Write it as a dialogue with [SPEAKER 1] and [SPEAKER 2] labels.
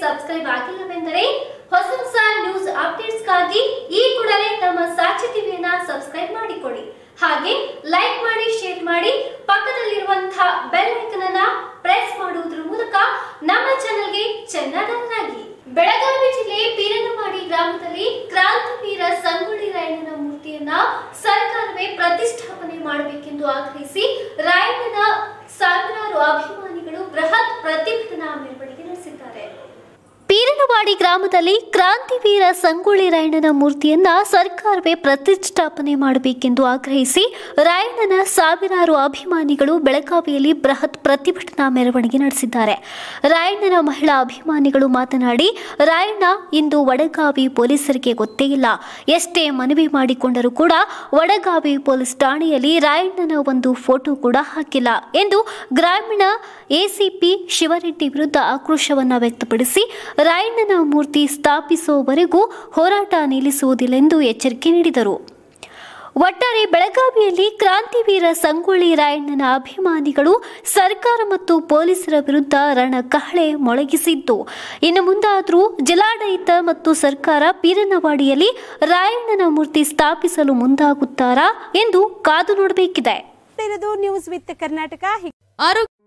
[SPEAKER 1] subscribe ಆಗಿಲ್ಲವೆಂದರೆ ಹೊಸ ಹೊಸ news ಅಪ್ಡೇಟ್ಸ್ಗಾಗಿ ಈ ಕೂಡಲೇ ನಮ್ಮ ಸಾಕ್ಷಿ ಟಿವಿಯನ್ನ ಸಬ್ಸ್ಕ್ರೈಬ್ ಮಾಡಿಕೊಳ್ಳಿ ಹಾಗೆ ಲೈಕ್ ಮಾಡಿ ಶೇರ್ ಮಾಡಿ ಪಕ್ಕದಲ್ಲಿರುವಂತಹ ಬೆಲ್ ಐಕನ್ ಅನ್ನ ಪ್ರೆಸ್ ಮಾಡುವುದರ ಮೂಲಕ ನಮ್ಮ ಚಾನೆಲ್ಗೆ ಚೆನ್ನಾಗಿ ಬೆಳಗಾವಿ ಜಿಲ್ಲೆ ಪೀರನವಾಡಿ ಗ್ರಾಮದಲ್ಲಿ ಕ್ರಾಂತಿವೀರ ಸಂಗೊಳ್ಳಿ ರಾಯಣ್ಣನ ಮೂರ್ತಿಯನ್ನ ಸರ್ಕಾರವೇ ಪ್ರತಿಷ್ಠಾಪನೆ ಮಾಡಬೇಕೆಂದು ಆಗ್ರಹಿಸಿ ರಾಯಣ್ಣನ ಸಾವಿರಾರು ಅಭಿಮಾನಿಗಳು ಬೃಹತ್ ಪ್ರತಿಭಟನಾ ಮೆರವಣಿಗೆ ನಡೆಸಿದ್ದಾರೆ ಪೀರನವಾಡಿ ಗ್ರಾಮದಲ್ಲಿ ಕ್ರಾಂತಿವೀರ ಸಂಗೊಳ್ಳಿ ರಾಯಣ್ಣನ ಮೂರ್ತಿಯನ್ನ ಸರ್ಕಾರವೇ ಪ್ರತಿಷ್ಠಾಪನೆ ಮಾಡಬೇಕೆಂದು ಆಗ್ರಹಿಸಿ ರಾಯಣ್ಣನ ಸಾವಿರಾರು ಅಭಿಮಾನಿಗಳು ಬೆಳಗಾವಿಯಲ್ಲಿ ಬೃಹತ್ ಪ್ರತಿಭಟನಾ ಮೆರವಣಿಗೆ ನಡೆಸಿದ್ದಾರೆ ರಾಯಣ್ಣನ ಮಹಿಳಾ ಅಭಿಮಾನಿಗಳು ಮಾತನಾಡಿ ರಾಯಣ್ಣ ಇಂದು ವಡಗಾವಿ ಪೊಲೀಸರಿಗೆ ಗೊತ್ತೇ ಇಲ್ಲ ಎಷ್ಟೇ ಮನವಿ ಮಾಡಿಕೊಂಡರೂ ಕೂಡ ವಡಗಾವಿ ಪೊಲೀಸ್ ಠಾಣೆಯಲ್ಲಿ ರಾಯಣ್ಣನ ಒಂದು ಫೋಟೋ ಕೂಡ ಹಾಕಿಲ್ಲ ಎಂದು ಗ್ರಾಮೀಣ ಎಸಿಪಿ ಶಿವರೆಡ್ಡಿ ವಿರುದ್ಧ ಆಕ್ರೋಶವನ್ನ ವ್ಯಕ್ತಪಡಿಸಿ ರಾಯಣ್ಣನ ಮೂರ್ತಿ ಸ್ಥಾಪಿಸುವವರೆಗೂ ಹೋರಾಟ ನಿಲ್ಲಿಸುವುದಿಲ್ಲ ಎಂದು ಎಚ್ಚರಿಕೆ ನೀಡಿದರು ಒಟ್ಟಾರೆ ಬೆಳಗಾವಿಯಲ್ಲಿ ಕ್ರಾಂತಿವೀರ ಸಂಗೊಳ್ಳಿ ರಾಯಣ್ಣನ ಅಭಿಮಾನಿಗಳು ಸರ್ಕಾರ ಮತ್ತು ಪೊಲೀಸರ ವಿರುದ್ಧ ರಣಕಹಳೆ ಮೊಳಗಿಸಿದ್ದು ಇನ್ನು ಮುಂದಾದರೂ ಜಿಲ್ಲಾಡಳಿತ ಮತ್ತು ಸರ್ಕಾರ ಪೀರನವಾಡಿಯಲ್ಲಿ ರಾಯಣ್ಣನ ಮೂರ್ತಿ ಸ್ಥಾಪಿಸಲು ಮುಂದಾಗುತ್ತಾರಾ ಎಂದು ಕಾದು ನೋಡಬೇಕಿದೆ
[SPEAKER 2] ಇರೋದು ನ್ಯೂಸ್ ವಿತ್ ಕರ್ನಾಟಕ
[SPEAKER 3] ಆರೋಗ್ಯ